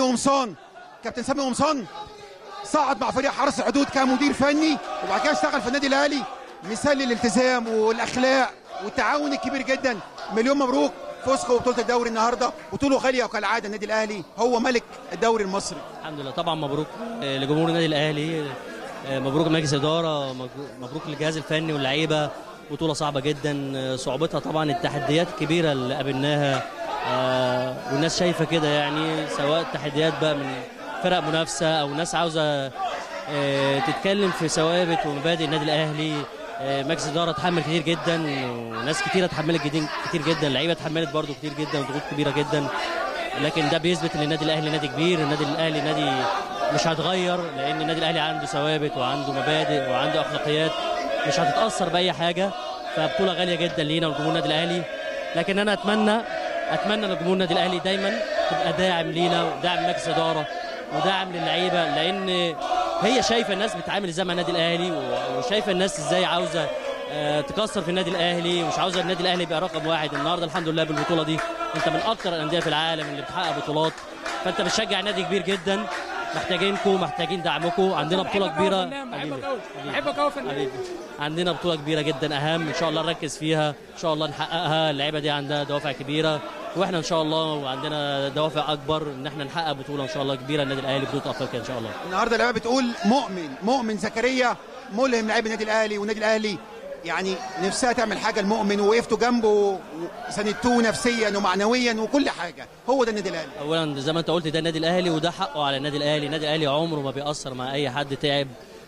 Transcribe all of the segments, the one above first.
قمصان كابتن سامي قمصان صعد مع فريق حرس الحدود كمدير فني وبعد كده اشتغل في النادي الاهلي مثال للالتزام والاخلاق والتعاون الكبير جدا مليون مبروك فوزكم ببطوله الدوري النهارده بطوله غاليه وكالعاده النادي الاهلي هو ملك الدوري المصري الحمد لله طبعا مبروك آه، لجمهور النادي الاهلي آه، مبروك لمجلس الاداره مبروك- مبروك للجهاز الفني واللعيبه بطوله صعبه جدا آه، صعوبتها طبعا التحديات الكبيره اللي قابلناها آه، والناس شايفه كده يعني سواء تحديات بقى من فرق منافسه او ناس عاوزه آه، تتكلم في ثوابت ومبادئ النادي الاهلي آه، مجلس الاداره اتحمل كتير جدا وناس كتيره اتحملت جديد- كتير جدا اللعيبه اتحملت برضو كتير جدا وضغوط كبيره جدا لكن ده بيثبت ان النادي الاهلي نادي كبير النادي الاهلي نادي مش هيتغير لان النادي الاهلي عنده ثوابت وعنده مبادئ وعنده اخلاقيات مش هتتاثر باي حاجه فبطوله غاليه جدا لينا ولجمهور النادي الاهلي لكن انا اتمنى اتمنى لجمهور النادي الاهلي دايما تبقى داعم لينا وداعم مجلس اداره وداعم للعيبه لان هي شايفه الناس بتتعامل ازاي مع النادي الاهلي و- وشايفه الناس ازاي عاوزه آه، تكسر في النادي الاهلي ومش عاوزه النادي الاهلي يبقى رقم واحد النهارده الحمد لله بالبطوله دي انت من اكتر الانديه في العالم اللي بتحقق بطولات فانت بتشجع نادي كبير جدا محتاجينكم محتاجين دعمكم عندنا بطوله كبيره حبيبي. بحبك قوي بحبك قوي فنان حبيبي عندنا بطوله كبيره جدا اهم ان شاء الله نركز فيها ان شاء الله نحققها اللعيبه دي عندها دوافع كبيره واحنا ان شاء الله وعندنا دوافع اكبر ان احنا نحقق بطوله ان شاء الله كبيره النادي الاهلي بطوله افريقيا ان شاء الله النهارده اللعيبه بتقول مؤمن مؤمن زكريا ملهم لعيب النادي الاهلي والنادي الاهلي يعني نفسها تعمل حاجه المؤمن ووقفتوا جنبه وساندتوه نفسيا ومعنويا وكل حاجه هو ده النادي الاهلي اولا زي ما انت قلت ده النادي الاهلي وده حقه على النادي الاهلي النادي الاهلي عمره ما بيأثر مع اي حد تعب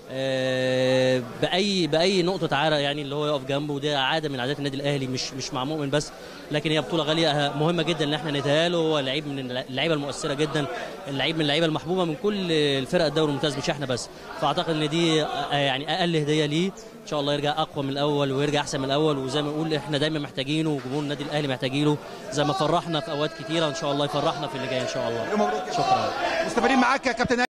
آه، باي باي نقطه عرق يعني اللي هو يقف جنبه وده عاده من عادات النادي الاهلي مش مش مع مؤمن بس لكن هي بطوله غاليه أه- مهمه جدا ان احنا نديها له هو لعيب من اللعيبه المؤثره جدا اللعيب من اللعيبه المحبوبه من كل الفرق الدوري الممتاز مش احنا بس فاعتقد ان دي آه، يعني اقل هديه ليه ان شاء الله يرجع اقوى من الاول ويرجع احسن من الاول وزي ما نقول احنا دايما محتاجينه وجمهور النادي الاهلي محتاجينه زي ما فرحنا في اوقات كتيره ان شاء الله يفرحنا في اللي جاي ان شاء الله مبروك شكرا مستمرين معاك يا كابتن